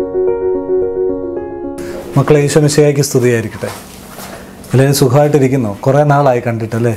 മക്കളെ ഈശ്വമിശയ്ക്ക് സ്തുതിയായിരിക്കട്ടെ എല്ലാവരും സുഖമായിട്ടിരിക്കുന്നു കുറേ നാളായി കണ്ടിട്ടല്ലേ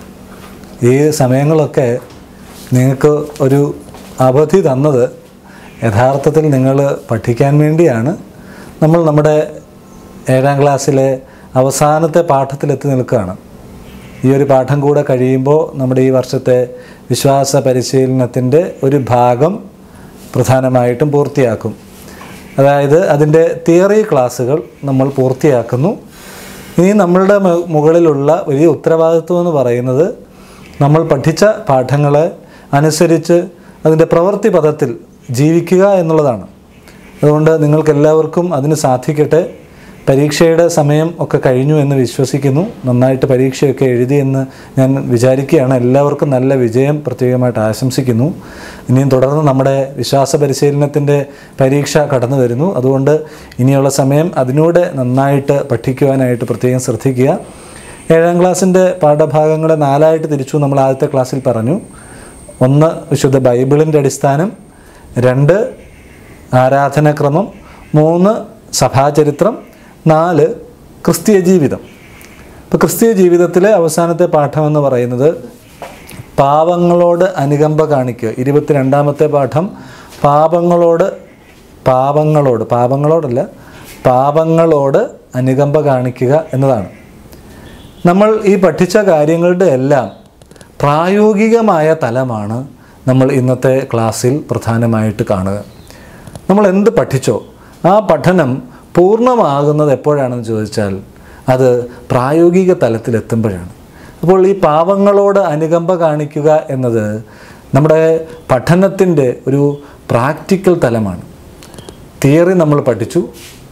ഈ സമയങ്ങളൊക്കെ നിങ്ങൾക്ക് ഒരു അവധി തന്നത് യഥാർത്ഥത്തിൽ നിങ്ങൾ പഠിക്കാൻ വേണ്ടിയാണ് നമ്മൾ നമ്മുടെ ഏഴാം ക്ലാസ്സിലെ അവസാനത്തെ പാഠത്തിലെത്തി നിൽക്കുകയാണ് ഈ ഒരു പാഠം കൂടെ കഴിയുമ്പോൾ നമ്മുടെ ഈ വർഷത്തെ വിശ്വാസ പരിശീലനത്തിൻ്റെ ഒരു ഭാഗം പ്രധാനമായിട്ടും പൂർത്തിയാക്കും അതായത് അതിൻ്റെ തിയറി ക്ലാസ്സുകൾ നമ്മൾ പൂർത്തിയാക്കുന്നു ഇനി നമ്മളുടെ മു- മുകളിലുള്ള വലിയ ഉത്തരവാദിത്വം എന്ന് പറയുന്നത് നമ്മൾ പഠിച്ച പാഠങ്ങളെ അനുസരിച്ച് അതിൻ്റെ പ്രവൃത്തി പദത്തിൽ ജീവിക്കുക എന്നുള്ളതാണ് അതുകൊണ്ട് നിങ്ങൾക്കെല്ലാവർക്കും അതിന് സാധിക്കട്ടെ പരീക്ഷയുടെ സമയം ഒക്കെ കഴിഞ്ഞു എന്ന് വിശ്വസിക്കുന്നു നന്നായിട്ട് പരീക്ഷയൊക്കെ എഴുതിയെന്ന് ഞാൻ വിചാരിക്കുകയാണ് എല്ലാവർക്കും നല്ല വിജയം പ്രത്യേകമായിട്ട് ആശംസിക്കുന്നു ഇനിയും തുടർന്ന് നമ്മുടെ വിശ്വാസ പരിശീലനത്തിൻ്റെ പരീക്ഷ കടന്നു വരുന്നു അതുകൊണ്ട് ഇനിയുള്ള സമയം അതിനൂടെ നന്നായിട്ട് പഠിക്കുവാനായിട്ട് പ്രത്യേകം ശ്രദ്ധിക്കുക ഏഴാം ക്ലാസ്സിൻ്റെ പാഠഭാഗങ്ങളെ നാലായിട്ട് തിരിച്ചു നമ്മൾ ആദ്യത്തെ ക്ലാസ്സിൽ പറഞ്ഞു ഒന്ന് വിശുദ്ധ ബൈബിളിൻ്റെ അടിസ്ഥാനം രണ്ട് ആരാധനാക്രമം മൂന്ന് സഭാചരിത്രം നാല് ക്രിസ്തീയ ജീവിതം ഇപ്പോൾ ക്രിസ്തീയ ജീവിതത്തിലെ അവസാനത്തെ പാഠം എന്ന് പറയുന്നത് പാവങ്ങളോട് അനുകമ്പ കാണിക്കുക ഇരുപത്തിരണ്ടാമത്തെ പാഠം പാപങ്ങളോട് പാപങ്ങളോട് പാപങ്ങളോടല്ല പാപങ്ങളോട് അനുകമ്പ കാണിക്കുക എന്നതാണ് നമ്മൾ ഈ പഠിച്ച കാര്യങ്ങളുടെ എല്ലാം പ്രായോഗികമായ തലമാണ് നമ്മൾ ഇന്നത്തെ ക്ലാസ്സിൽ പ്രധാനമായിട്ട് കാണുക നമ്മൾ എന്ത് പഠിച്ചോ ആ പഠനം പൂർണ്ണമാകുന്നത് എപ്പോഴാണെന്ന് ചോദിച്ചാൽ അത് പ്രായോഗിക തലത്തിലെത്തുമ്പോഴാണ് അപ്പോൾ ഈ പാവങ്ങളോട് അനുകമ്പ കാണിക്കുക എന്നത് നമ്മുടെ പഠനത്തിൻ്റെ ഒരു പ്രാക്ടിക്കൽ തലമാണ് തിയറി നമ്മൾ പഠിച്ചു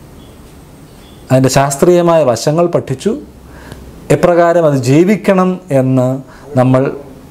അതിൻ്റെ ശാസ്ത്രീയമായ വശങ്ങൾ പഠിച്ചു എപ്രകാരം അത് ജീവിക്കണം എന്ന് നമ്മൾ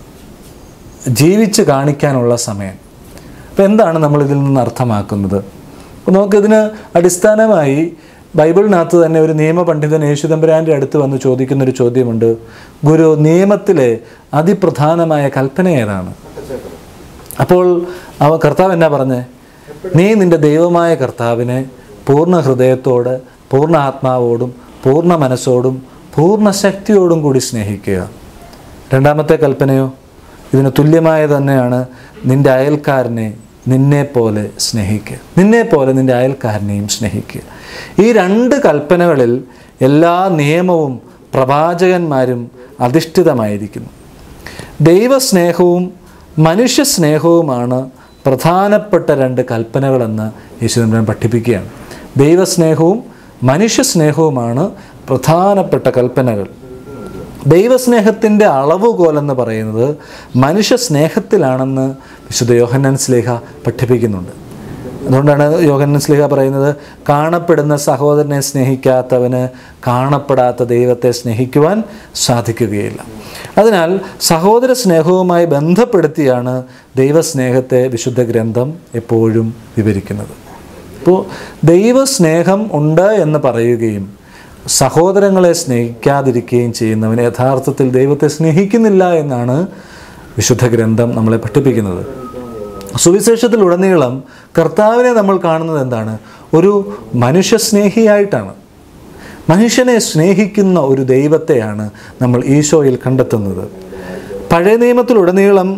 ജീവിച്ച് കാണിക്കാനുള്ള സമയം അപ്പോൾ എന്താണ് നമ്മൾ ഇതിൽ നിന്ന് അർത്ഥമാക്കുന്നത് അപ്പോൾ നമുക്കിതിന് അടിസ്ഥാനമായി ബൈബിളിനകത്ത് തന്നെ ഒരു നിയമപണ്ഡിതൻ യേശുദമ്പുരാൻ്റെ അടുത്ത് വന്ന് ചോദിക്കുന്നൊരു ചോദ്യമുണ്ട് ഗുരു നിയമത്തിലെ അതിപ്രധാനമായ കൽപ്പന ഏതാണ് അപ്പോൾ അവ കർത്താവ് എന്നാ പറഞ്ഞേ നീ നിന്റെ ദൈവമായ കർത്താവിനെ പൂർണ്ണ ഹൃദയത്തോട് പൂർണ്ണ ആത്മാവോടും പൂർണ്ണ മനസ്സോടും പൂർണ്ണ ശക്തിയോടും കൂടി സ്നേഹിക്കുക രണ്ടാമത്തെ കൽപ്പനയോ ഇതിന് തുല്യമായ തന്നെയാണ് നിന്റെ അയൽക്കാരനെ നിന്നെ പോലെ സ്നേഹിക്കുക നിന്നെ പോലെ നിന്റെ അയൽക്കാരനെയും സ്നേഹിക്കുക ഈ രണ്ട് കൽപ്പനകളിൽ എല്ലാ നിയമവും പ്രവാചകന്മാരും അധിഷ്ഠിതമായിരിക്കുന്നു ദൈവസ്നേഹവും മനുഷ്യ സ്നേഹവുമാണ് പ്രധാനപ്പെട്ട രണ്ട് കൽപ്പനകളെന്ന് യേശുദമ്പരൻ പഠിപ്പിക്കുകയാണ് ദൈവസ്നേഹവും മനുഷ്യ സ്നേഹവുമാണ് പ്രധാനപ്പെട്ട കൽപ്പനകൾ ദൈവസ്നേഹത്തിൻ്റെ അളവുകോലെന്ന് പറയുന്നത് മനുഷ്യ സ്നേഹത്തിലാണെന്ന് വിശുദ്ധ യോഹന്നാൻ സ്ലേഹ പഠിപ്പിക്കുന്നുണ്ട് അതുകൊണ്ടാണ് യോഹന്നാൻ സ്ലേഹ പറയുന്നത് കാണപ്പെടുന്ന സഹോദരനെ സ്നേഹിക്കാത്തവന് കാണപ്പെടാത്ത ദൈവത്തെ സ്നേഹിക്കുവാൻ സാധിക്കുകയില്ല അതിനാൽ സഹോദര സ്നേഹവുമായി ബന്ധപ്പെടുത്തിയാണ് ദൈവസ്നേഹത്തെ വിശുദ്ധ ഗ്രന്ഥം എപ്പോഴും വിവരിക്കുന്നത് അപ്പോൾ ദൈവസ്നേഹം ഉണ്ട് എന്ന് പറയുകയും സഹോദരങ്ങളെ സ്നേഹിക്കാതിരിക്കുകയും ചെയ്യുന്നവൻ യഥാർത്ഥത്തിൽ ദൈവത്തെ സ്നേഹിക്കുന്നില്ല എന്നാണ് വിശുദ്ധ ഗ്രന്ഥം നമ്മളെ പഠിപ്പിക്കുന്നത് സുവിശേഷത്തിലുടനീളം കർത്താവിനെ നമ്മൾ കാണുന്നത് എന്താണ് ഒരു മനുഷ്യസ്നേഹിയായിട്ടാണ് മനുഷ്യനെ സ്നേഹിക്കുന്ന ഒരു ദൈവത്തെയാണ് നമ്മൾ ഈശോയിൽ കണ്ടെത്തുന്നത് പഴയ നിയമത്തിലുടനീളം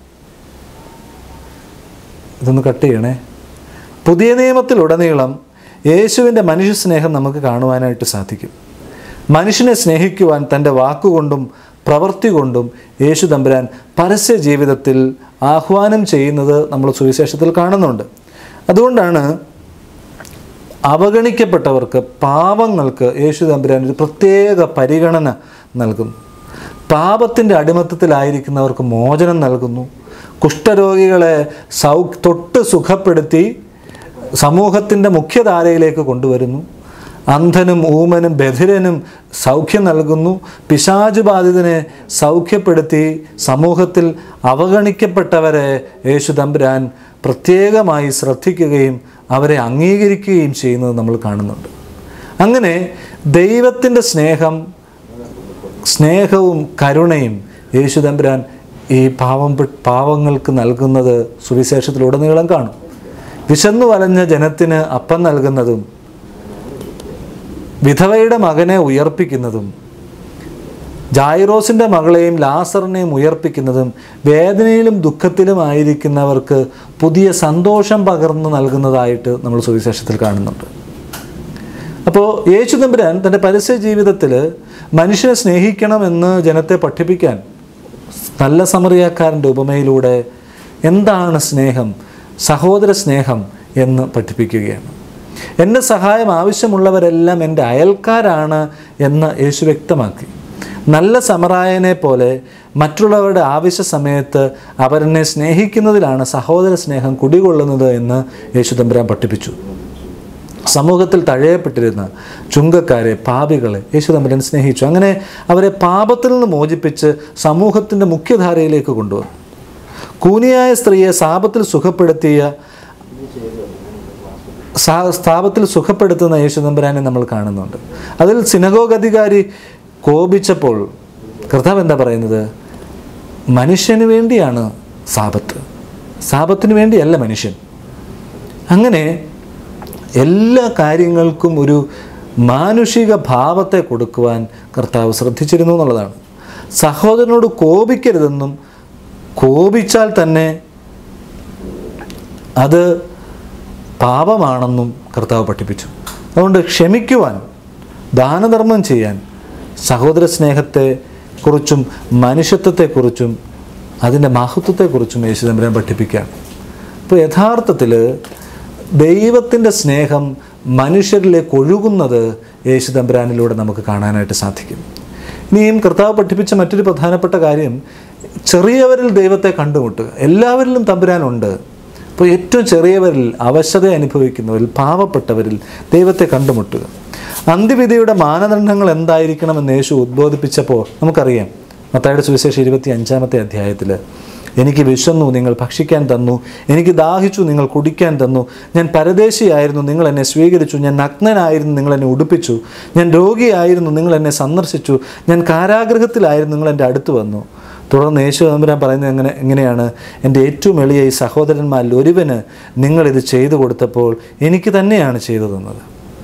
ഇതൊന്ന് കട്ട് ചെയ്യണേ പുതിയ നിയമത്തിലുടനീളം യേശുവിൻ്റെ മനുഷ്യ സ്നേഹം നമുക്ക് കാണുവാനായിട്ട് സാധിക്കും മനുഷ്യനെ സ്നേഹിക്കുവാൻ തൻ്റെ വാക്കുകൊണ്ടും പ്രവൃത്തി കൊണ്ടും യേശു തമ്പുരാൻ പരസ്യ ജീവിതത്തിൽ ആഹ്വാനം ചെയ്യുന്നത് നമ്മൾ സുവിശേഷത്തിൽ കാണുന്നുണ്ട് അതുകൊണ്ടാണ് അവഗണിക്കപ്പെട്ടവർക്ക് പാവങ്ങൾക്ക് യേശു തമ്പുരാൻ ഒരു പ്രത്യേക പരിഗണന നൽകുന്നു പാപത്തിൻ്റെ അടിമത്തത്തിലായിരിക്കുന്നവർക്ക് മോചനം നൽകുന്നു കുഷ്ഠരോഗികളെ സൗ തൊട്ട് സുഖപ്പെടുത്തി സമൂഹത്തിൻ്റെ മുഖ്യധാരയിലേക്ക് കൊണ്ടുവരുന്നു അന്ധനും ഊമനും ബധിരനും സൗഖ്യം നൽകുന്നു പിശാചു ബാധിതനെ സൗഖ്യപ്പെടുത്തി സമൂഹത്തിൽ അവഗണിക്കപ്പെട്ടവരെ യേശു തമ്പുരാൻ പ്രത്യേകമായി ശ്രദ്ധിക്കുകയും അവരെ അംഗീകരിക്കുകയും ചെയ്യുന്നത് നമ്മൾ കാണുന്നുണ്ട് അങ്ങനെ ദൈവത്തിൻ്റെ സ്നേഹം സ്നേഹവും കരുണയും യേശു തമ്പുരാൻ ഈ പാവം പാവങ്ങൾക്ക് നൽകുന്നത് സുവിശേഷത്തിലുടനീളം കാണും വിശന്നു വലഞ്ഞ ജനത്തിന് അപ്പം നൽകുന്നതും വിധവയുടെ മകനെ ഉയർപ്പിക്കുന്നതും ജായിറോസിൻ്റെ മകളെയും ലാസറിനെയും ഉയർപ്പിക്കുന്നതും വേദനയിലും ദുഃഖത്തിലും ആയിരിക്കുന്നവർക്ക് പുതിയ സന്തോഷം പകർന്നു നൽകുന്നതായിട്ട് നമ്മൾ സുവിശേഷത്തിൽ കാണുന്നുണ്ട് അപ്പോൾ യേശു തമ്പുരാൻ തൻ്റെ പരസ്യ ജീവിതത്തിൽ മനുഷ്യനെ സ്നേഹിക്കണമെന്ന് ജനത്തെ പഠിപ്പിക്കാൻ നല്ല സമറിയാക്കാരൻ്റെ ഉപമയിലൂടെ എന്താണ് സ്നേഹം സഹോദര സ്നേഹം എന്ന് പഠിപ്പിക്കുകയാണ് എൻ്റെ സഹായം ആവശ്യമുള്ളവരെല്ലാം എൻ്റെ അയൽക്കാരാണ് എന്ന് യേശു വ്യക്തമാക്കി നല്ല സമറായനെ പോലെ മറ്റുള്ളവരുടെ ആവശ്യ സമയത്ത് അവരെന്നെ സ്നേഹിക്കുന്നതിലാണ് സഹോദര സ്നേഹം കുടികൊള്ളുന്നത് എന്ന് യേശു തമ്പുരാൻ പഠിപ്പിച്ചു സമൂഹത്തിൽ തഴയപ്പെട്ടിരുന്ന ചുങ്കക്കാരെ പാപികളെ യേശു തമ്പുരാൻ സ്നേഹിച്ചു അങ്ങനെ അവരെ പാപത്തിൽ നിന്ന് മോചിപ്പിച്ച് സമൂഹത്തിൻ്റെ മുഖ്യധാരയിലേക്ക് കൊണ്ടുവന്നു കൂനിയായ സ്ത്രീയെ സാപത്തിൽ സുഖപ്പെടുത്തിയ സാ- സ്ഥാപത്തിൽ സുഖപ്പെടുത്തുന്ന യേശു തമ്പുരാനെ നമ്മൾ കാണുന്നുണ്ട് അതിൽ സിനഗോഗ് അധികാരി കോപിച്ചപ്പോൾ കർത്താവ് എന്താ പറയുന്നത് മനുഷ്യന് വേണ്ടിയാണ് സാപത്ത് സാപത്തിന് വേണ്ടിയല്ല മനുഷ്യൻ അങ്ങനെ എല്ലാ കാര്യങ്ങൾക്കും ഒരു മാനുഷിക ഭാവത്തെ കൊടുക്കുവാൻ കർത്താവ് ശ്രദ്ധിച്ചിരുന്നു എന്നുള്ളതാണ് സഹോദരനോട് കോപിക്കരുതെന്നും കോപിച്ചാൽ തന്നെ അത് പാപമാണെന്നും കർത്താവ് പഠിപ്പിച്ചു അതുകൊണ്ട് ക്ഷമിക്കുവാൻ ദാനധർമ്മം ചെയ്യാൻ സഹോദര സ്നേഹത്തെ കുറിച്ചും മനുഷ്യത്വത്തെക്കുറിച്ചും അതിൻ്റെ മഹത്വത്തെക്കുറിച്ചും യേശു തമ്പുരാൻ പഠിപ്പിക്കുകയാണ് അപ്പോൾ യഥാർത്ഥത്തിൽ ദൈവത്തിൻ്റെ സ്നേഹം മനുഷ്യരിലേക്ക് ഒഴുകുന്നത് യേശു തമ്പുരാനിലൂടെ നമുക്ക് കാണാനായിട്ട് സാധിക്കും ഇനിയും കർത്താവ് പഠിപ്പിച്ച മറ്റൊരു പ്രധാനപ്പെട്ട കാര്യം ചെറിയവരിൽ ദൈവത്തെ കണ്ടുമുട്ടുക എല്ലാവരിലും തമ്പുരാനുണ്ട് അപ്പോൾ ഏറ്റവും ചെറിയവരിൽ അവശത അനുഭവിക്കുന്നവരിൽ പാവപ്പെട്ടവരിൽ ദൈവത്തെ കണ്ടുമുട്ടുക അന്ത്യവിധിയുടെ മാനദണ്ഡങ്ങൾ എന്തായിരിക്കണമെന്ന് യേശു ഉദ്ബോധിപ്പിച്ചപ്പോൾ നമുക്കറിയാം മത്തായുടെ സുവിശേഷം ഇരുപത്തി അഞ്ചാമത്തെ അധ്യായത്തിൽ എനിക്ക് വിശന്നു നിങ്ങൾ ഭക്ഷിക്കാൻ തന്നു എനിക്ക് ദാഹിച്ചു നിങ്ങൾ കുടിക്കാൻ തന്നു ഞാൻ പരദേശിയായിരുന്നു നിങ്ങൾ എന്നെ സ്വീകരിച്ചു ഞാൻ നഗ്നനായിരുന്നു നിങ്ങൾ എന്നെ ഉടുപ്പിച്ചു ഞാൻ രോഗിയായിരുന്നു നിങ്ങൾ എന്നെ സന്ദർശിച്ചു ഞാൻ കാരാഗ്രഹത്തിലായിരുന്നു നിങ്ങൾ എൻ്റെ അടുത്ത് വന്നു തുടർന്ന് യേശു തമ്പുരാൻ പറയുന്നത് എങ്ങനെ എങ്ങനെയാണ് എൻ്റെ ഏറ്റവും എളിയ ഈ സഹോദരന്മാരിൽ ഒരുവന് നിങ്ങളിത് ചെയ്തു കൊടുത്തപ്പോൾ എനിക്ക് തന്നെയാണ് ചെയ്തു തന്നത്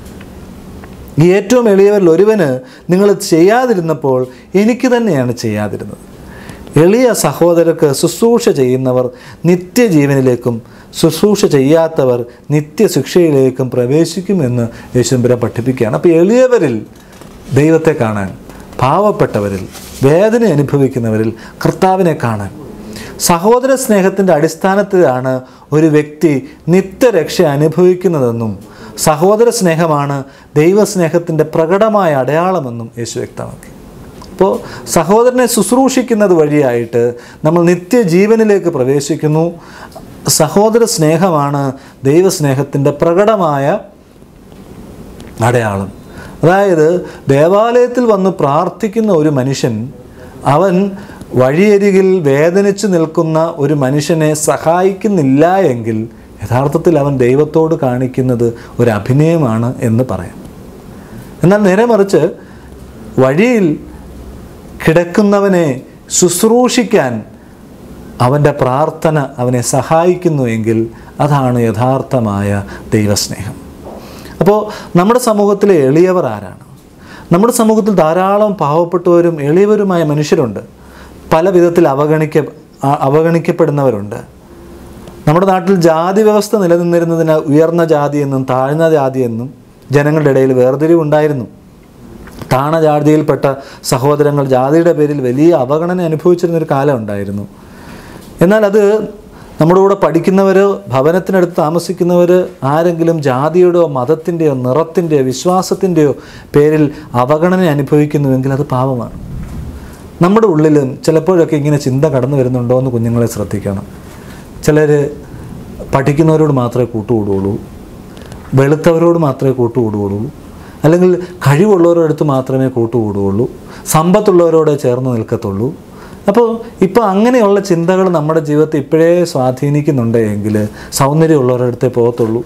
ഈ ഏറ്റവും എളിയവരിൽ ഒരുവന് നിങ്ങൾ ചെയ്യാതിരുന്നപ്പോൾ എനിക്ക് തന്നെയാണ് ചെയ്യാതിരുന്നത് എളിയ സഹോദരർക്ക് ശുശ്രൂഷ ചെയ്യുന്നവർ നിത്യജീവനിലേക്കും ശുശ്രൂഷ ചെയ്യാത്തവർ നിത്യശിക്ഷയിലേക്കും പ്രവേശിക്കുമെന്ന് യേശുമ്പുരം പഠിപ്പിക്കുകയാണ് അപ്പോൾ എളിയവരിൽ ദൈവത്തെ കാണാൻ പാവപ്പെട്ടവരിൽ വേദന അനുഭവിക്കുന്നവരിൽ കർത്താവിനെ കാണാൻ സഹോദര സ്നേഹത്തിൻ്റെ അടിസ്ഥാനത്തിലാണ് ഒരു വ്യക്തി നിത്യരക്ഷ അനുഭവിക്കുന്നതെന്നും സഹോദര സ്നേഹമാണ് ദൈവസ്നേഹത്തിൻ്റെ പ്രകടമായ അടയാളമെന്നും യേശു വ്യക്തമാക്കി അപ്പോൾ സഹോദരനെ ശുശ്രൂഷിക്കുന്നത് വഴിയായിട്ട് നമ്മൾ നിത്യജീവനിലേക്ക് പ്രവേശിക്കുന്നു സഹോദര സ്നേഹമാണ് ദൈവസ്നേഹത്തിൻ്റെ പ്രകടമായ അടയാളം അതായത് ദേവാലയത്തിൽ വന്ന് പ്രാർത്ഥിക്കുന്ന ഒരു മനുഷ്യൻ അവൻ വഴിയരികിൽ വേദനിച്ച് നിൽക്കുന്ന ഒരു മനുഷ്യനെ സഹായിക്കുന്നില്ല എങ്കിൽ യഥാർത്ഥത്തിൽ അവൻ ദൈവത്തോട് കാണിക്കുന്നത് ഒരു അഭിനയമാണ് എന്ന് പറയാം എന്നാൽ നേരെ മറിച്ച് വഴിയിൽ കിടക്കുന്നവനെ ശുശ്രൂഷിക്കാൻ അവൻ്റെ പ്രാർത്ഥന അവനെ സഹായിക്കുന്നുവെങ്കിൽ അതാണ് യഥാർത്ഥമായ ദൈവസ്നേഹം അപ്പോൾ നമ്മുടെ സമൂഹത്തിലെ എളിയവർ ആരാണ് നമ്മുടെ സമൂഹത്തിൽ ധാരാളം പാവപ്പെട്ടവരും എളിയവരുമായ മനുഷ്യരുണ്ട് പല വിധത്തിൽ അവഗണിക്ക അ- അവഗണിക്കപ്പെടുന്നവരുണ്ട് നമ്മുടെ നാട്ടിൽ ജാതി വ്യവസ്ഥ നിലനിന്നിരുന്നതിന് ഉയർന്ന ജാതിയെന്നും താഴ്ന്ന ജാതിയെന്നും ജനങ്ങളുടെ ഇടയിൽ വേർതിരിവുണ്ടായിരുന്നു താണ ജാതിയിൽപ്പെട്ട സഹോദരങ്ങൾ ജാതിയുടെ പേരിൽ വലിയ അവഗണന അനുഭവിച്ചിരുന്നൊരു കാലം ഉണ്ടായിരുന്നു എന്നാൽ അത് നമ്മുടെ കൂടെ പഠിക്കുന്നവർ ഭവനത്തിനടുത്ത് താമസിക്കുന്നവർ ആരെങ്കിലും ജാതിയുടെയോ മതത്തിൻ്റെയോ നിറത്തിൻ്റെയോ വിശ്വാസത്തിൻ്റെയോ പേരിൽ അവഗണന അനുഭവിക്കുന്നുവെങ്കിൽ അത് പാപമാണ് നമ്മുടെ ഉള്ളിലും ചിലപ്പോഴൊക്കെ ഇങ്ങനെ ചിന്ത കടന്നു വരുന്നുണ്ടോ എന്ന് കുഞ്ഞുങ്ങളെ ശ്രദ്ധിക്കണം ചിലർ പഠിക്കുന്നവരോട് മാത്രമേ കൂട്ടുകൂടുകയുള്ളൂ വെളുത്തവരോട് മാത്രമേ കൂട്ടുകൂടുകയുള്ളൂ അല്ലെങ്കിൽ കഴിവുള്ളവരുടെ അടുത്ത് മാത്രമേ കൂട്ടുകൂടുകയുള്ളൂ സമ്പത്തുള്ളവരോട് ചേർന്ന് നിൽക്കത്തുള്ളൂ അപ്പോൾ ഇപ്പോൾ അങ്ങനെയുള്ള ചിന്തകൾ നമ്മുടെ ജീവിതത്തെ ഇപ്പോഴേ സ്വാധീനിക്കുന്നുണ്ട് എങ്കിൽ സൗന്ദര്യമുള്ളവരുടെ അടുത്തേ പോകത്തുള്ളൂ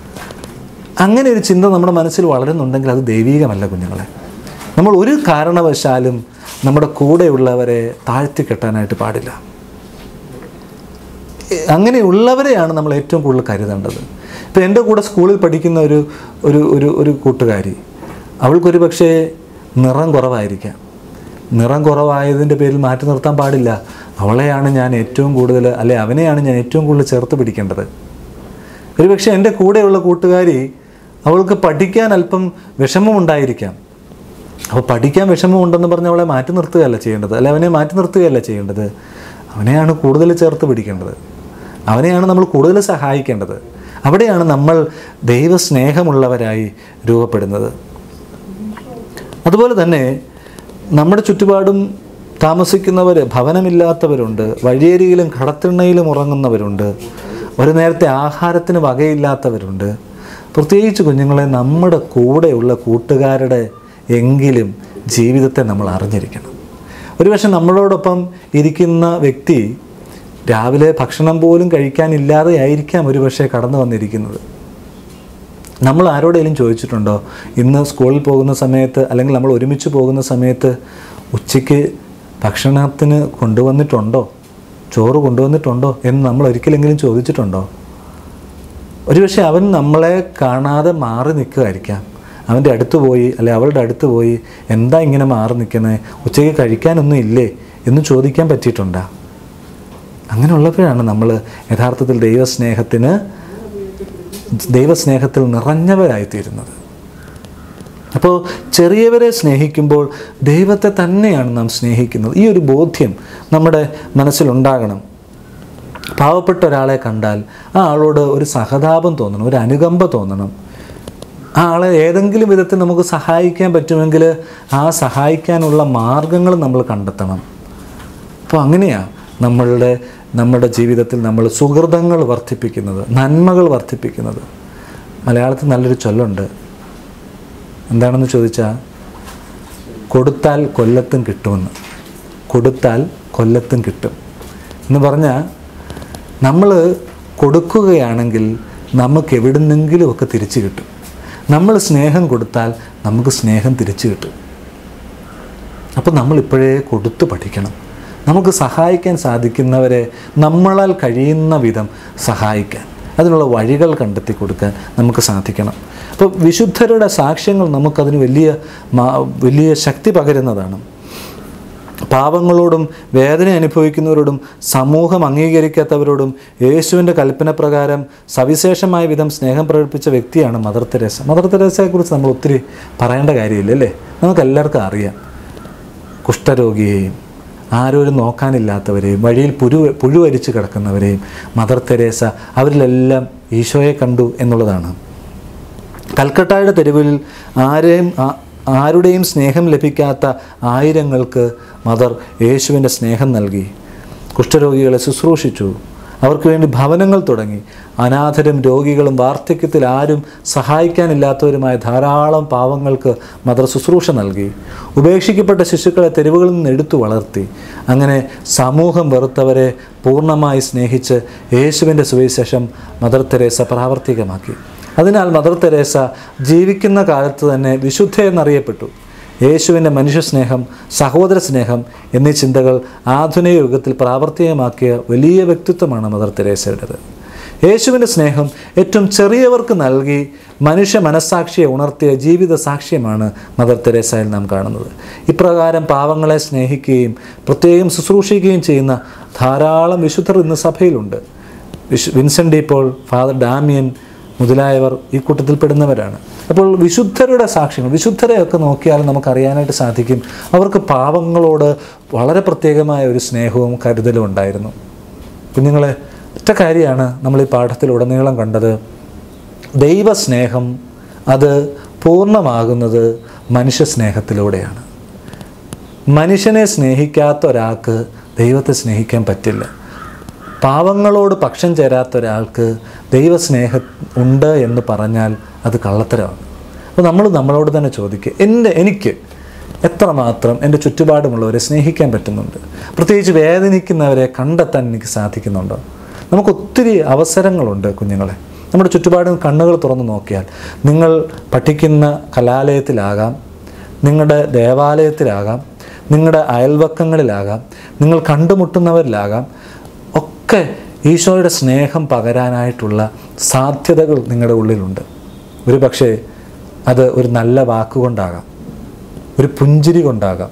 അങ്ങനെ ഒരു ചിന്ത നമ്മുടെ മനസ്സിൽ വളരുന്നുണ്ടെങ്കിൽ അത് ദൈവീകമല്ല കുഞ്ഞുങ്ങളെ നമ്മൾ ഒരു കാരണവശാലും നമ്മുടെ കൂടെയുള്ളവരെ താഴ്ത്തി കെട്ടാനായിട്ട് പാടില്ല അങ്ങനെയുള്ളവരെയാണ് നമ്മൾ ഏറ്റവും കൂടുതൽ കരുതേണ്ടത് ഇപ്പോൾ എൻ്റെ കൂടെ സ്കൂളിൽ പഠിക്കുന്ന ഒരു ഒരു ഒരു ഒരു കൂട്ടുകാരി അവൾക്കൊരു പക്ഷേ നിറം കുറവായിരിക്കാം നിറം കുറവായതിൻ്റെ പേരിൽ മാറ്റി നിർത്താൻ പാടില്ല അവളെയാണ് ഞാൻ ഏറ്റവും കൂടുതൽ അല്ലെ അവനെയാണ് ഞാൻ ഏറ്റവും കൂടുതൽ ചേർത്ത് പിടിക്കേണ്ടത് ഒരുപക്ഷെ എൻ്റെ കൂടെയുള്ള കൂട്ടുകാരി അവൾക്ക് പഠിക്കാൻ അല്പം വിഷമമുണ്ടായിരിക്കാം അപ്പോൾ പഠിക്കാൻ വിഷമമുണ്ടെന്ന് പറഞ്ഞ് അവളെ മാറ്റി നിർത്തുകയല്ല ചെയ്യേണ്ടത് അല്ലെ അവനെ മാറ്റി നിർത്തുകയല്ല ചെയ്യേണ്ടത് അവനെയാണ് കൂടുതൽ ചേർത്ത് പിടിക്കേണ്ടത് അവനെയാണ് നമ്മൾ കൂടുതൽ സഹായിക്കേണ്ടത് അവിടെയാണ് നമ്മൾ ദൈവസ്നേഹമുള്ളവരായി രൂപപ്പെടുന്നത് അതുപോലെ തന്നെ നമ്മുടെ ചുറ്റുപാടും താമസിക്കുന്നവർ ഭവനമില്ലാത്തവരുണ്ട് വഴിയരികിലും കടത്തിണ്ണയിലും ഉറങ്ങുന്നവരുണ്ട് ഒരു നേരത്തെ ആഹാരത്തിന് വകയില്ലാത്തവരുണ്ട് പ്രത്യേകിച്ച് കുഞ്ഞുങ്ങളെ നമ്മുടെ കൂടെയുള്ള കൂട്ടുകാരുടെ എങ്കിലും ജീവിതത്തെ നമ്മൾ അറിഞ്ഞിരിക്കണം ഒരുപക്ഷെ നമ്മളോടൊപ്പം ഇരിക്കുന്ന വ്യക്തി രാവിലെ ഭക്ഷണം പോലും കഴിക്കാനില്ലാതെ ആയിരിക്കാം ഒരുപക്ഷെ കടന്നു വന്നിരിക്കുന്നത് നമ്മൾ ആരോടെങ്കിലും ചോദിച്ചിട്ടുണ്ടോ ഇന്ന് സ്കൂളിൽ പോകുന്ന സമയത്ത് അല്ലെങ്കിൽ നമ്മൾ ഒരുമിച്ച് പോകുന്ന സമയത്ത് ഉച്ചയ്ക്ക് ഭക്ഷണത്തിന് കൊണ്ടുവന്നിട്ടുണ്ടോ ചോറ് കൊണ്ടുവന്നിട്ടുണ്ടോ എന്ന് നമ്മൾ ഒരിക്കലെങ്കിലും ചോദിച്ചിട്ടുണ്ടോ ഒരുപക്ഷെ അവൻ നമ്മളെ കാണാതെ മാറി നിൽക്കുകയായിരിക്കാം അവൻ്റെ അടുത്ത് പോയി അല്ലെ അവളുടെ അടുത്ത് പോയി എന്താ ഇങ്ങനെ മാറി നിൽക്കുന്നത് ഉച്ചയ്ക്ക് കഴിക്കാനൊന്നും ഇല്ലേ എന്ന് ചോദിക്കാൻ പറ്റിയിട്ടുണ്ടോ അങ്ങനെയുള്ളപ്പോഴാണ് നമ്മൾ യഥാർത്ഥത്തിൽ ദൈവസ്നേഹത്തിന് ദൈവസ്നേഹത്തിൽ നിറഞ്ഞവരായിത്തീരുന്നത് അപ്പോൾ ചെറിയവരെ സ്നേഹിക്കുമ്പോൾ ദൈവത്തെ തന്നെയാണ് നാം സ്നേഹിക്കുന്നത് ഈ ഒരു ബോധ്യം നമ്മുടെ മനസ്സിലുണ്ടാകണം പാവപ്പെട്ട ഒരാളെ കണ്ടാൽ ആ ആളോട് ഒരു സഹതാപം തോന്നണം ഒരു അനുകമ്പ തോന്നണം ആ ആളെ ഏതെങ്കിലും വിധത്തിൽ നമുക്ക് സഹായിക്കാൻ പറ്റുമെങ്കിൽ ആ സഹായിക്കാനുള്ള മാർഗങ്ങൾ നമ്മൾ കണ്ടെത്തണം അപ്പോൾ അങ്ങനെയാണ് നമ്മളുടെ നമ്മുടെ ജീവിതത്തിൽ നമ്മൾ സുഹൃതങ്ങൾ വർദ്ധിപ്പിക്കുന്നത് നന്മകൾ വർദ്ധിപ്പിക്കുന്നത് മലയാളത്തിൽ നല്ലൊരു ചൊല്ലുണ്ട് എന്താണെന്ന് ചോദിച്ചാൽ കൊടുത്താൽ കൊല്ലത്തും കിട്ടുമെന്ന് കൊടുത്താൽ കൊല്ലത്തും കിട്ടും എന്ന് പറഞ്ഞാൽ നമ്മൾ കൊടുക്കുകയാണെങ്കിൽ നമുക്ക് എവിടുന്നെങ്കിലുമൊക്കെ തിരിച്ചു കിട്ടും നമ്മൾ സ്നേഹം കൊടുത്താൽ നമുക്ക് സ്നേഹം തിരിച്ചു കിട്ടും അപ്പോൾ നമ്മൾ ഇപ്പോഴേ കൊടുത്തു പഠിക്കണം നമുക്ക് സഹായിക്കാൻ സാധിക്കുന്നവരെ നമ്മളാൽ കഴിയുന്ന വിധം സഹായിക്കാൻ അതിനുള്ള വഴികൾ കണ്ടെത്തി കൊടുക്കാൻ നമുക്ക് സാധിക്കണം അപ്പോൾ വിശുദ്ധരുടെ സാക്ഷ്യങ്ങൾ നമുക്കതിന് വലിയ മാ- വലിയ ശക്തി പകരുന്നതാണ് പാവങ്ങളോടും വേദന അനുഭവിക്കുന്നവരോടും സമൂഹം അംഗീകരിക്കാത്തവരോടും യേശുവിൻ്റെ കൽപ്പന പ്രകാരം സവിശേഷമായ വിധം സ്നേഹം പ്രകടിപ്പിച്ച വ്യക്തിയാണ് മദർ തെരേസ മദർ തെരേസയെക്കുറിച്ച് നമ്മൾ ഒത്തിരി പറയേണ്ട കാര്യമില്ല അല്ലേ നമുക്ക് എല്ലാവർക്കും അറിയാം കുഷ്ഠരോഗിയെയും ആരോരും നോക്കാനില്ലാത്തവരെയും വഴിയിൽ പുരു പുഴുവരിച്ച് കിടക്കുന്നവരെയും മദർ തെരേസ അവരിലെല്ലാം ഈശോയെ കണ്ടു എന്നുള്ളതാണ് കൽക്കട്ടയുടെ തെരുവിൽ ആരെയും ആ- ആരുടെയും സ്നേഹം ലഭിക്കാത്ത ആയിരങ്ങൾക്ക് മദർ യേശുവിൻ്റെ സ്നേഹം നൽകി കുഷ്ഠരോഗികളെ ശുശ്രൂഷിച്ചു അവർക്ക് വേണ്ടി ഭവനങ്ങൾ തുടങ്ങി അനാഥരും രോഗികളും വാർദ്ധക്യത്തിൽ ആരും സഹായിക്കാനില്ലാത്തവരുമായ ധാരാളം പാവങ്ങൾക്ക് മദർ ശുശ്രൂഷ നൽകി ഉപേക്ഷിക്കപ്പെട്ട ശിശുക്കളെ തെരുവുകളിൽ നിന്ന് എടുത്തു വളർത്തി അങ്ങനെ സമൂഹം വെറുത്തവരെ പൂർണ്ണമായി സ്നേഹിച്ച് യേശുവിൻ്റെ സുവിശേഷം മദർ തെരേസ പ്രാവർത്തികമാക്കി അതിനാൽ മദർ തെരേസ ജീവിക്കുന്ന കാലത്ത് തന്നെ വിശുദ്ധ എന്നറിയപ്പെട്ടു യേശുവിൻ്റെ മനുഷ്യസ്നേഹം സഹോദര സ്നേഹം എന്നീ ചിന്തകൾ ആധുനിക യുഗത്തിൽ പ്രാവർത്തികമാക്കിയ വലിയ വ്യക്തിത്വമാണ് മദർ തെരേസയുടേത് യേശുവിൻ്റെ സ്നേഹം ഏറ്റവും ചെറിയവർക്ക് നൽകി മനുഷ്യ മനസ്സാക്ഷിയെ ഉണർത്തിയ ജീവിത സാക്ഷ്യമാണ് മദർ തെരേസയിൽ നാം കാണുന്നത് ഇപ്രകാരം പാവങ്ങളെ സ്നേഹിക്കുകയും പ്രത്യേകം ശുശ്രൂഷിക്കുകയും ചെയ്യുന്ന ധാരാളം വിശുദ്ധർ ഇന്ന് സഭയിലുണ്ട് വിശു Vincent de Paul Father Damien മുതലായവർ ഈ കൂട്ടത്തിൽപ്പെടുന്നവരാണ് അപ്പോൾ വിശുദ്ധരുടെ സാക്ഷ്യങ്ങൾ വിശുദ്ധരെയൊക്കെ നോക്കിയാൽ നമുക്കറിയാനായിട്ട് സാധിക്കും അവർക്ക് പാവങ്ങളോട് വളരെ പ്രത്യേകമായ ഒരു സ്നേഹവും കരുതലും ഉണ്ടായിരുന്നു കുഞ്ഞുങ്ങളെ ഒറ്റ കാര്യമാണ് നമ്മൾ ഈ പാഠത്തിലുടനീളം കണ്ടത് ദൈവസ്നേഹം അത് പൂർണ്ണമാകുന്നത് മനുഷ്യ സ്നേഹത്തിലൂടെയാണ് മനുഷ്യനെ സ്നേഹിക്കാത്ത ഒരാൾക്ക് ദൈവത്തെ സ്നേഹിക്കാൻ പറ്റില്ല പാവങ്ങളോട് പക്ഷം ചേരാത്ത ഒരാൾക്ക് ദൈവസ്നേഹം ഉണ്ട് എന്ന് പറഞ്ഞാൽ അത് കള്ളത്തരമാണ് അപ്പോൾ നമ്മൾ നമ്മളോട് തന്നെ ചോദിക്കുക എൻ്റെ എനിക്ക് എത്രമാത്രം എൻ്റെ ചുറ്റുപാടുമുള്ളവരെ സ്നേഹിക്കാൻ പറ്റുന്നുണ്ട് പ്രത്യേകിച്ച് വേദനിക്കുന്നവരെ കണ്ടെത്താൻ എനിക്ക് സാധിക്കുന്നുണ്ടോ നമുക്ക് ഒത്തിരി അവസരങ്ങളുണ്ട് കുഞ്ഞുങ്ങളെ നമ്മുടെ ചുറ്റുപാടും കണ്ണുകൾ തുറന്ന് നോക്കിയാൽ നിങ്ങൾ പഠിക്കുന്ന കലാലയത്തിലാകാം നിങ്ങളുടെ ദേവാലയത്തിലാകാം നിങ്ങളുടെ അയൽവക്കങ്ങളിലാകാം നിങ്ങൾ കണ്ടുമുട്ടുന്നവരിലാകാം ഒക്കെ ഈശോയുടെ സ്നേഹം പകരാനായിട്ടുള്ള സാധ്യതകൾ നിങ്ങളുടെ ഉള്ളിലുണ്ട് ഒരു പക്ഷേ അത് ഒരു നല്ല വാക്കുകൊണ്ടാകാം ഒരു പുഞ്ചിരി കൊണ്ടാകാം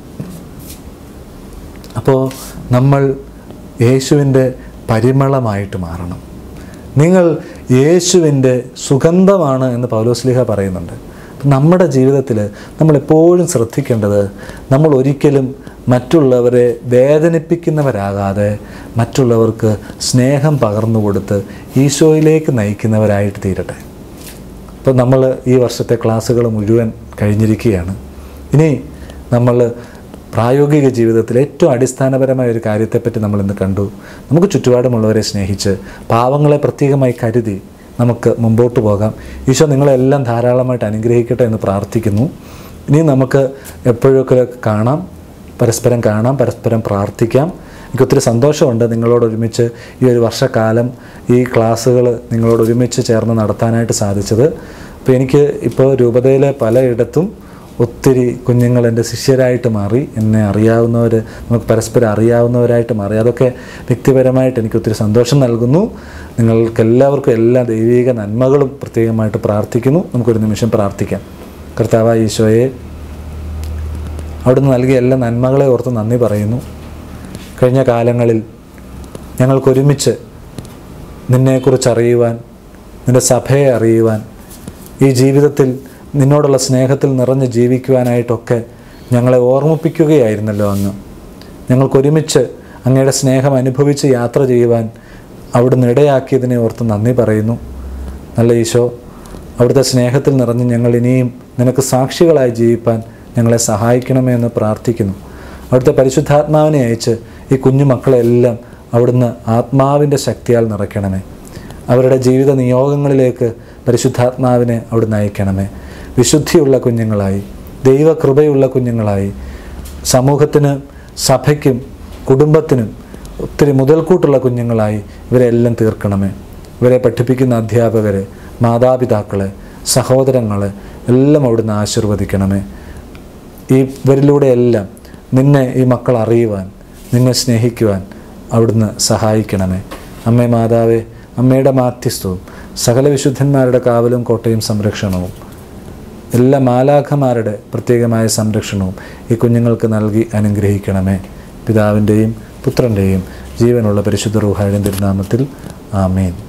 അപ്പോൾ നമ്മൾ യേശുവിൻ്റെ പരിമളമായിട്ട് മാറണം നിങ്ങൾ യേശുവിൻ്റെ സുഗന്ധമാണ് എന്ന് പൗലോസ്ലിഹ പറയുന്നുണ്ട് അപ്പം നമ്മുടെ ജീവിതത്തിൽ നമ്മൾ എപ്പോഴും ശ്രദ്ധിക്കേണ്ടത് നമ്മൾ ഒരിക്കലും മറ്റുള്ളവരെ വേദനിപ്പിക്കുന്നവരാകാതെ മറ്റുള്ളവർക്ക് സ്നേഹം പകർന്നു കൊടുത്ത് ഈശോയിലേക്ക് നയിക്കുന്നവരായിട്ട് തീരട്ടെ അപ്പോൾ നമ്മൾ ഈ വർഷത്തെ ക്ലാസ്സുകൾ മുഴുവൻ കഴിഞ്ഞിരിക്കുകയാണ് ഇനി നമ്മൾ പ്രായോഗിക ജീവിതത്തിൽ ഏറ്റവും അടിസ്ഥാനപരമായ ഒരു കാര്യത്തെപ്പറ്റി നമ്മൾ ഇന്ന് കണ്ടു നമുക്ക് ചുറ്റുപാടുമുള്ളവരെ സ്നേഹിച്ച് പാവങ്ങളെ പ്രത്യേകമായി കരുതി നമുക്ക് മുമ്പോട്ട് പോകാം ഈശോ നിങ്ങളെല്ലാം ധാരാളമായിട്ട് അനുഗ്രഹിക്കട്ടെ എന്ന് പ്രാർത്ഥിക്കുന്നു ഇനി നമുക്ക് എപ്പോഴൊക്കെ കാണാം പരസ്പരം കാണാം പരസ്പരം പ്രാർത്ഥിക്കാം എനിക്ക് ഒത്തിരി സന്തോഷമുണ്ട് നിങ്ങളോട് ഒരുമിച്ച് ഈ ഒരു വർഷക്കാലം ഈ ക്ലാസ്സുകൾ നിങ്ങളോട് ഒരുമിച്ച് ചേർന്ന് നടത്താനായിട്ട് സാധിച്ചത് അപ്പോൾ എനിക്ക് ഇപ്പോൾ രൂപതയിലെ പലയിടത്തും ഒത്തിരി കുഞ്ഞുങ്ങൾ എൻ്റെ ശിഷ്യരായിട്ട് മാറി എന്നെ അറിയാവുന്നവർ നമുക്ക് പരസ്പരം അറിയാവുന്നവരായിട്ട് മാറി അതൊക്കെ വ്യക്തിപരമായിട്ട് എനിക്ക് ഒത്തിരി സന്തോഷം നൽകുന്നു നിങ്ങൾക്ക് എല്ലാവർക്കും എല്ലാ ദൈവിക നന്മകളും പ്രത്യേകമായിട്ട് പ്രാർത്ഥിക്കുന്നു നമുക്കൊരു നിമിഷം പ്രാർത്ഥിക്കാം കർത്താവായ ഈശോയെ അവിടുന്ന് നൽകിയ എല്ലാ നന്മകളെ ഓർത്ത് നന്ദി പറയുന്നു കഴിഞ്ഞ കാലങ്ങളിൽ ഞങ്ങൾക്കൊരുമിച്ച് നിന്നെക്കുറിച്ച് അറിയുവാൻ നിൻ്റെ സഭയെ അറിയുവാൻ ഈ ജീവിതത്തിൽ നിന്നോടുള്ള സ്നേഹത്തിൽ നിറഞ്ഞ് ജീവിക്കുവാനായിട്ടൊക്കെ ഞങ്ങളെ ഓർമ്മിപ്പിക്കുകയായിരുന്നല്ലോ അങ്ങ് ഞങ്ങൾക്കൊരുമിച്ച് അങ്ങയുടെ സ്നേഹം അനുഭവിച്ച് യാത്ര ചെയ്യുവാൻ അവിടുന്ന് ഇടയാക്കിയതിനെ ഓർത്ത് നന്ദി പറയുന്നു നല്ല ഈശോ അവിടുത്തെ സ്നേഹത്തിൽ നിറഞ്ഞ് ഞങ്ങൾ ഇനിയും നിനക്ക് സാക്ഷികളായി ജീവിപ്പാൻ ഞങ്ങളെ സഹായിക്കണമേ എന്ന് പ്രാർത്ഥിക്കുന്നു അവിടുത്തെ പരിശുദ്ധാത്മാവിനെ അയച്ച് ഈ കുഞ്ഞു മക്കളെല്ലാം അവിടുന്ന് ആത്മാവിൻ്റെ ശക്തിയാൽ നിറയ്ക്കണമേ അവരുടെ ജീവിത നിയോഗങ്ങളിലേക്ക് പരിശുദ്ധാത്മാവിനെ അവിടുന്ന് അയക്കണമേ വിശുദ്ധിയുള്ള കുഞ്ഞുങ്ങളായി ദൈവകൃപയുള്ള കുഞ്ഞുങ്ങളായി സമൂഹത്തിന് സഭയ്ക്കും കുടുംബത്തിനും ഒത്തിരി മുതൽക്കൂട്ടുള്ള കുഞ്ഞുങ്ങളായി ഇവരെല്ലാം തീർക്കണമേ ഇവരെ പഠിപ്പിക്കുന്ന അധ്യാപകരെ മാതാപിതാക്കളെ സഹോദരങ്ങളെ എല്ലാം അവിടുന്ന് ആശീർവദിക്കണമേ ഈ ഇവരിലൂടെയെല്ലാം നിന്നെ ഈ മക്കൾ അറിയുവാൻ നിന്നെ സ്നേഹിക്കുവാൻ അവിടുന്ന് സഹായിക്കണമേ അമ്മേ മാതാവേ അമ്മയുടെ മാധ്യസ്ഥവും സകല വിശുദ്ധന്മാരുടെ കാവലും കോട്ടയും സംരക്ഷണവും എല്ലാ മാലാഖമാരുടെ പ്രത്യേകമായ സംരക്ഷണവും ഈ കുഞ്ഞുങ്ങൾക്ക് നൽകി അനുഗ്രഹിക്കണമേ പിതാവിൻ്റെയും പുത്രൻ്റെയും ജീവനുള്ള പരിശുദ്ധ റൂഹായുടെ തിരുനാമത്തിൽ ആമേൻ